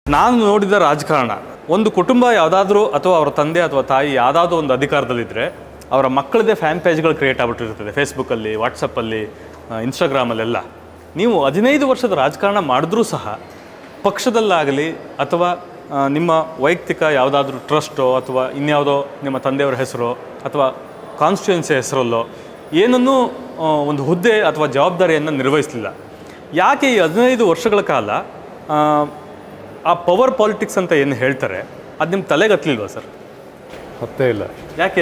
ನಾನು ನೋಡಿದ ರಾಜಕಾರಣ ಒಂದು ಕುಟುಂಬ ಯಾವುದಾದ್ರೂ ಅಥವಾ ಅವರ ತಂದೆ ಅಥವಾ ತಾಯಿ ಯಾವುದಾದ್ರೂ ಒಂದು ಅಧಿಕಾರದಲ್ಲಿದ್ದರೆ ಅವರ ಮಕ್ಕಳದೇ ಫ್ಯಾನ್ ಪೇಜ್ಗಳು ಕ್ರಿಯೇಟ್ ಆಗ್ಬಿಟ್ಟಿರ್ತದೆ ಫೇಸ್ಬುಕ್ಕಲ್ಲಿ ವಾಟ್ಸಪ್ಪಲ್ಲಿ ಇನ್ಸ್ಟಾಗ್ರಾಮಲ್ಲೆಲ್ಲ ನೀವು ಹದಿನೈದು ವರ್ಷದ ರಾಜಕಾರಣ ಮಾಡಿದ್ರೂ ಸಹ ಪಕ್ಷದಲ್ಲಾಗಲಿ ಅಥವಾ ಆ, ನಿಮ್ಮ ವೈಯಕ್ತಿಕ ಯಾವುದಾದ್ರೂ ಟ್ರಸ್ಟೋ ಅಥವಾ ಇನ್ಯಾವುದೋ ನಿಮ್ಮ ತಂದೆಯವರ ಹೆಸರೋ ಅಥವಾ ಕಾನ್ಸ್ಟಿಟ್ಯೂನ್ಸಿ ಹೆಸರಲ್ಲೋ ಏನನ್ನೂ ಆ, ಒಂದು ಹುದ್ದೆ ಅಥವಾ ಜವಾಬ್ದಾರಿಯನ್ನು ನಿರ್ವಹಿಸಲಿಲ್ಲ ಯಾಕೆ ಈ ಹದಿನೈದು ವರ್ಷಗಳ ಕಾಲ ಆ, ಆ ಪವರ್ ಪಾಲಿಟಿಕ್ಸ್ ಅಂತ ಏನು ಹೇಳ್ತಾರೆ ಅದು ನಿಮ್ಮ ತಲೆಗೆ ಹತ್ತಲಿಲ್ವಾ ಸರ್ ಹತ್ತೇ ಇಲ್ಲ ಯಾಕೆ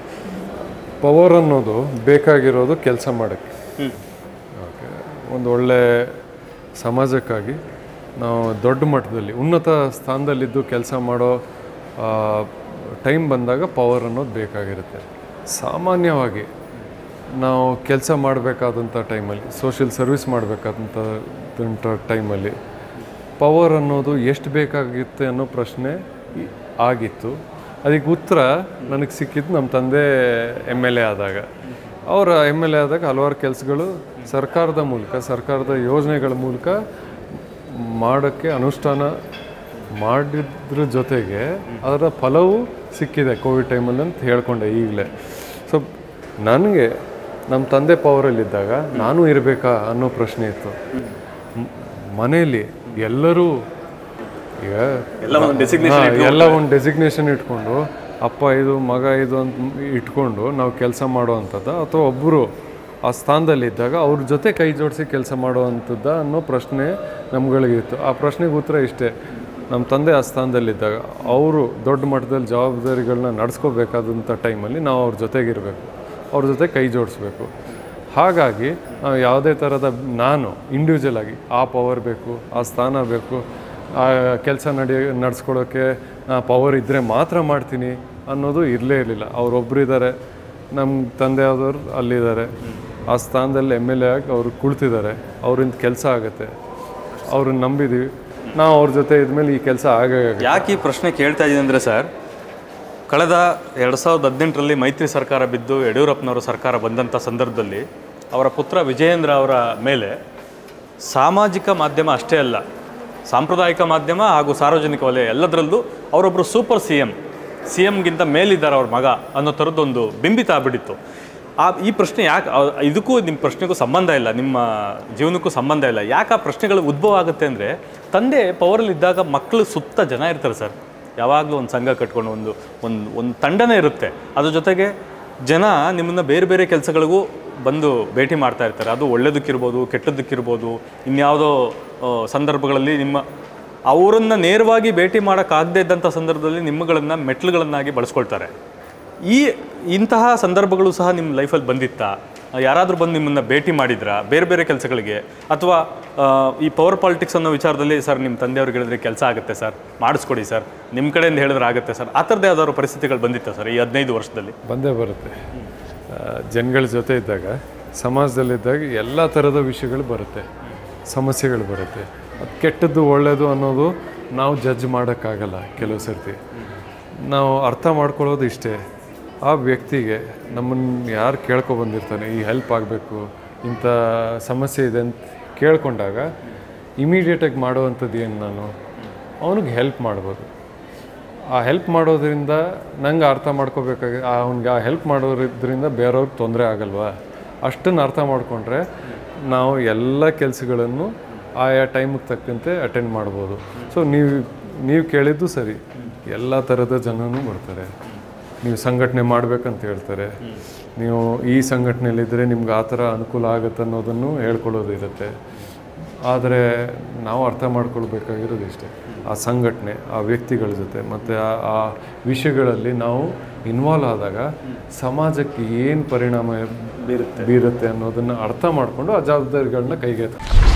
ಪವರ್ ಅನ್ನೋದು ಬೇಕಾಗಿರೋದು ಕೆಲಸ ಮಾಡೋಕ್ಕೆ ಓಕೆ ಒಂದು ಒಳ್ಳೆ ಸಮಾಜಕ್ಕಾಗಿ ನಾವು ದೊಡ್ಡ ಮಟ್ಟದಲ್ಲಿ ಉನ್ನತ ಸ್ಥಾನದಲ್ಲಿದ್ದು ಕೆಲಸ ಮಾಡೋ ಟೈಮ್ ಬಂದಾಗ ಪವರ್ ಅನ್ನೋದು ಬೇಕಾಗಿರುತ್ತೆ ಸಾಮಾನ್ಯವಾಗಿ ನಾವು ಕೆಲಸ ಮಾಡಬೇಕಾದಂಥ ಟೈಮಲ್ಲಿ ಸೋಷಿಯಲ್ ಸರ್ವಿಸ್ ಮಾಡಬೇಕಾದಂಥ ಟೈಮಲ್ಲಿ ಪವರ್ ಅನ್ನೋದು ಎಷ್ಟು ಬೇಕಾಗಿತ್ತೆ ಅನ್ನೋ ಪ್ರಶ್ನೆ ಈ- ಆಗಿತ್ತು ಅದಕ್ಕೆ ಉತ್ತರ ನನಗೆ ಸಿಕ್ಕಿದ್ದು ನಮ್ಮ ತಂದೆ ಎಮ್ ಎಲ್ ಎ ಆದಾಗ ಅವರ ಎಮ್ ಎಲ್ ಎ ಆದಾಗ ಹಲವಾರು ಕೆಲಸಗಳು ಸರ್ಕಾರದ ಮೂಲಕ ಸರ್ಕಾರದ ಯೋಜನೆಗಳ ಮೂಲಕ ಮಾಡೋಕ್ಕೆ ಅನುಷ್ಠಾನ ಮಾಡಿದ್ರ ಜೊತೆಗೆ ಅದರ ಫಲವು ಸಿಕ್ಕಿದೆ ಕೋವಿಡ್ ಟೈಮಲ್ಲಿ ಅಂತ ಹೇಳ್ಕೊಂಡೆ ಈಗಲೇ ಸೊ ನನಗೆ ನಮ್ಮ ತಂದೆ ಪವರಲ್ಲಿದ್ದಾಗ ನಾನು ಇರಬೇಕಾ ಅನ್ನೋ ಪ್ರಶ್ನೆ ಇತ್ತು ಮ್- ಮನೆಯಲ್ಲಿ ಎಲ್ಲರೂ ಈಗ ಎಲ್ಲ ಒಂದು ಡೆಸಿಗ್ನೇಷನ್ ಹಾ, ಎಲ್ಲ ಒಂದು ಡೆಸಿಗ್ನೇಷನ್ ಇಟ್ಕೊಂಡು ಅಪ್ಪ ಇದು ಮಗ ಇದು ಅಂತ ಇಟ್ಕೊಂಡು ನಾವು ಕೆಲಸ ಮಾಡುವಂಥದ್ದು ಅಥವಾ ಒಬ್ಬರು ಆ ಸ್ಥಾನದಲ್ಲಿದ್ದಾಗ ಅವ್ರ ಜೊತೆ ಕೈ ಜೋಡಿಸಿ ಕೆಲಸ ಮಾಡುವಂಥದ್ದು ಅನ್ನೋ ಪ್ರಶ್ನೆ ನಮ್ಗಳಿಗಿತ್ತು ಆ ಪ್ರಶ್ನೆಗೆ ಉತ್ತರ ಇಷ್ಟೇ ನಮ್ಮ ತಂದೆ ಆ ಸ್ಥಾನದಲ್ಲಿದ್ದಾಗ ಅವರು ದೊಡ್ಡ ಮಟ್ಟದಲ್ಲಿ ಜವಾಬ್ದಾರಿಗಳನ್ನ ನಡೆಸ್ಕೋಬೇಕಾದಂಥ ಟೈಮಲ್ಲಿ ನಾವು ಅವ್ರ ಜೊತೆಗಿರಬೇಕು ಅವ್ರ ಜೊತೆ ಕೈ ಜೋಡಿಸ್ಬೇಕು ಹಾಗಾಗಿ ನಾವು ಯಾವುದೇ ಥರದ ನಾನು ಇಂಡಿವಿಜುವಲ್ ಆಗಿ ಆ ಪವರ್ ಬೇಕು ಆ ಸ್ಥಾನ ಬೇಕು ಆ ಕೆಲಸ ನಡಿ ನಡೆಸ್ಕೊಳ್ಳೋಕ್ಕೆ ಪವರ್ ಇದ್ದರೆ ಮಾತ್ರ ಮಾಡ್ತೀನಿ ಅನ್ನೋದು ಇರಲೇ ಇರಲಿಲ್ಲ ಅವರೊಬ್ಬರು ಇದ್ದಾರೆ ನಮ್ಮ ತಂದೆಯಾದವರು ಅಲ್ಲಿದ್ದಾರೆ ಆ ಸ್ಥಾನದಲ್ಲಿ ಎಮ್ ಎಲ್ ಎ ಆಗಿ ಅವರು ಕುಳಿತಿದ್ದಾರೆ ಅವರಿಂದ ಕೆಲಸ ಆಗುತ್ತೆ ಅವ್ರನ್ನ ನಂಬಿದ್ದೀವಿ ನಾವು ಅವ್ರ ಜೊತೆ ಇದ್ಮೇಲೆ ಈ ಕೆಲಸ ಆಗೇ ಆಗುತ್ತೆ. ಯಾಕೆ ಈ ಪ್ರಶ್ನೆ ಕೇಳ್ತಾ ಇದ್ದೀನಿ ಅಂದರೆ ಸರ್ ಕಳೆದ ಎರಡು ಸಾವಿರದ ಹದಿನೆಂಟರಲ್ಲಿ ಮೈತ್ರಿ ಸರ್ಕಾರ ಬಿದ್ದು ಯಡಿಯೂರಪ್ಪನವರ ಸರ್ಕಾರ ಬಂದಂಥ ಸಂದರ್ಭದಲ್ಲಿ ಅವರ ಪುತ್ರ ವಿಜಯೇಂದ್ರ ಅವರ ಮೇಲೆ ಸಾಮಾಜಿಕ ಮಾಧ್ಯಮ ಅಷ್ಟೇ ಅಲ್ಲ ಸಾಂಪ್ರದಾಯಿಕ ಮಾಧ್ಯಮ ಹಾಗೂ ಸಾರ್ವಜನಿಕ ವಲಯ ಎಲ್ಲದರಲ್ಲೂ ಅವರೊಬ್ಬರು ಸೂಪರ್ ಸಿ ಎಮ್ ಸಿ ಎಮ್ಗಿಂತ ಮೇಲಿದ್ದಾರೆ ಅವ್ರ ಮಗ ಅನ್ನೋ ಥರದ್ದೊಂದು ಬಿಂಬಿತ ಆಗ್ಬಿಟ್ಟಿತ್ತು ಆ ಈ ಪ್ರಶ್ನೆ ಯಾಕೆ ಇದಕ್ಕೂ ನಿಮ್ಮ ಪ್ರಶ್ನೆಗೂ ಸಂಬಂಧ ಇಲ್ಲ ನಿಮ್ಮ ಜೀವನಕ್ಕೂ ಸಂಬಂಧ ಇಲ್ಲ ಯಾಕೆ ಆ ಪ್ರಶ್ನೆಗಳು ಉದ್ಭವ ಆಗುತ್ತೆ ಅಂದರೆ ತಂದೆ ಪವರಲ್ಲಿ ಇದ್ದಾಗ ಮಕ್ಕಳು ಸುತ್ತ ಜನ ಇರ್ತಾರೆ ಸರ್ ಯಾವಾಗಲೂ ಒಂದು ಸಂಘ ಕಟ್ಕೊಂಡು ಒಂದು ಒಂದು ಒಂದು ತಂಡನೇ ಇರುತ್ತೆ ಅದ್ರ ಜೊತೆಗೆ ಜನ ನಿಮ್ಮನ್ನ ಬೇರೆ ಬೇರೆ ಕೆಲಸಗಳಿಗೂ ಬಂದು ಭೇಟಿ ಮಾಡ್ತಾ ಇರ್ತಾರೆ ಅದು ಒಳ್ಳೇದಕ್ಕಿರ್ಬೋದು ಕೆಟ್ಟದ್ದಕ್ಕಿರ್ಬೋದು ಇನ್ಯಾವುದೋ ಆ, ಸಂದರ್ಭಗಳಲ್ಲಿ ನಿಮ್ಮ ಅವರನ್ನು ನೇರವಾಗಿ ಭೇಟಿ ಮಾಡೋಕ್ಕಾಗದೇ ಇದ್ದಂಥ ಸಂದರ್ಭದಲ್ಲಿ ನಿಮ್ಮಗಳನ್ನು ಮೆಟ್ಲುಗಳನ್ನಾಗಿ ಬಳಸ್ಕೊಳ್ತಾರೆ ಈ ಇಂತಹ ಸಂದರ್ಭಗಳು ಸಹ ನಿಮ್ಮ ಲೈಫಲ್ಲಿ ಬಂದಿತ್ತಾ ಯಾರಾದರೂ ಬಂದು ನಿಮ್ಮನ್ನು ಭೇಟಿ ಮಾಡಿದ್ರಾ ಬೇರೆ ಬೇರೆ ಕೆಲಸಗಳಿಗೆ ಅಥವಾ ಆ, ಈ ಪವರ್ ಪಾಲಿಟಿಕ್ಸ್ ಅನ್ನೋ ವಿಚಾರದಲ್ಲಿ ಸರ್ ನಿಮ್ಮ ತಂದೆಯವ್ರಿಗೆ ಹೇಳಿದ್ರೆ ಕೆಲಸ ಆಗುತ್ತೆ ಸರ್ ಮಾಡಿಸ್ಕೊಡಿ ಸರ್ ನಿಮ್ಮ ಕಡೆಯಿಂದ ಹೇಳಿದ್ರೆ ಆಗುತ್ತೆ ಸರ್ ಆ ಥರದ್ದು ಯಾವ್ದಾದ್ರು ಪರಿಸ್ಥಿತಿಗಳು ಬಂದಿತ್ತಾ ಸರ್ ಈ ಹದಿನೈದು ವರ್ಷದಲ್ಲಿ ಬಂದೇ ಬರುತ್ತೆ ಆ, ಜನಗಳ ಜೊತೆ ಇದ್ದಾಗ ಸಮಾಜದಲ್ಲಿದ್ದಾಗ ಎಲ್ಲ ಥರದ ವಿಷಯಗಳು ಬರುತ್ತೆ ಸಮಸ್ಯೆಗಳು ಬರುತ್ತೆ ಅದು ಕೆಟ್ಟದ್ದು ಒಳ್ಳೆಯದು ಅನ್ನೋದು ನಾವು ಜಡ್ಜ್ ಮಾಡೋಕ್ಕಾಗಲ್ಲ ಕೆಲವು ಸರ್ತಿ ನಾವು ಅರ್ಥ ಮಾಡ್ಕೊಳ್ಳೋದು ಇಷ್ಟೇ ಆ ವ್ಯಕ್ತಿಗೆ ನಮ್ಮನ್ನು ಯಾರು ಕೇಳ್ಕೊ ಬಂದಿರ್ತಾನೆ ಈ ಹೆಲ್ಪ್ ಆಗಬೇಕು ಇಂಥ ಸಮಸ್ಯೆ ಇದೆ ಅಂತ ಕೇಳ್ಕೊಂಡಾಗ ಇಮಿಡಿಯೇಟಾಗಿ ಮಾಡುವಂಥದ್ದು ಏನು ನಾನು ಅವನಿಗೆ ಹೆಲ್ಪ್ ಮಾಡ್ಬೋದು ಆ ಹೆಲ್ಪ್ ಮಾಡೋದ್ರಿಂದ ನಂಗೆ ಅರ್ಥ ಮಾಡ್ಕೋಬೇಕಾಗಿ ಅವ್ನಿಗೆ ಆ ಹೆಲ್ಪ್ ಮಾಡೋದ್ರಿಂದ ಬೇರೆಯವ್ರಿಗೆ ತೊಂದರೆ ಆಗಲ್ವಾ ಅಷ್ಟನ್ನು ಅರ್ಥ ಮಾಡಿಕೊಂಡ್ರೆ ನಾವು ಎಲ್ಲ ಕೆಲಸಗಳನ್ನು ಆಯಾ ಟೈಮಿಗೆ ತಕ್ಕಂತೆ ಅಟೆಂಡ್ ಮಾಡ್ಬೋದು ಸೊ ನೀವು ನೀವು ಕೇಳಿದ್ದು ಸರಿ ಎಲ್ಲ ಥರದ ಜನನೂ ಬರ್ತಾರೆ ನೀವು ಸಂಘಟನೆ ಮಾಡ್ಬೇಕಂತ ಹೇಳ್ತಾರೆ ನೀವು ಈ ಸಂಘಟನೆಯಲ್ಲಿದ್ದರೆ ನಿಮ್ಗೆ ಆ ಥರ ಅನುಕೂಲ ಆಗುತ್ತೆ ಅನ್ನೋದನ್ನು ಹೇಳ್ಕೊಳ್ಳೋದು ಇರುತ್ತೆ ಆದರೆ ನಾವು ಅರ್ಥ ಮಾಡ್ಕೊಳ್ಬೇಕಾಗಿರೋದು ಇಷ್ಟೇ ಆ ಸಂಘಟನೆ ಆ ವ್ಯಕ್ತಿಗಳ ಜೊತೆ ಮತ್ತು ಆ ಆ ವಿಷಯಗಳಲ್ಲಿ ನಾವು ಇನ್ವಾಲ್ವ್ ಆದಾಗ ಸಮಾಜಕ್ಕೆ ಏನು ಪರಿಣಾಮ ಬೀರುತ್ತೆ ಬೀರುತ್ತೆ ಅನ್ನೋದನ್ನು ಅರ್ಥ ಮಾಡಿಕೊಂಡು ಆ ಜವಾಬ್ದಾರಿಗಳನ್ನ ಕೈಗೆ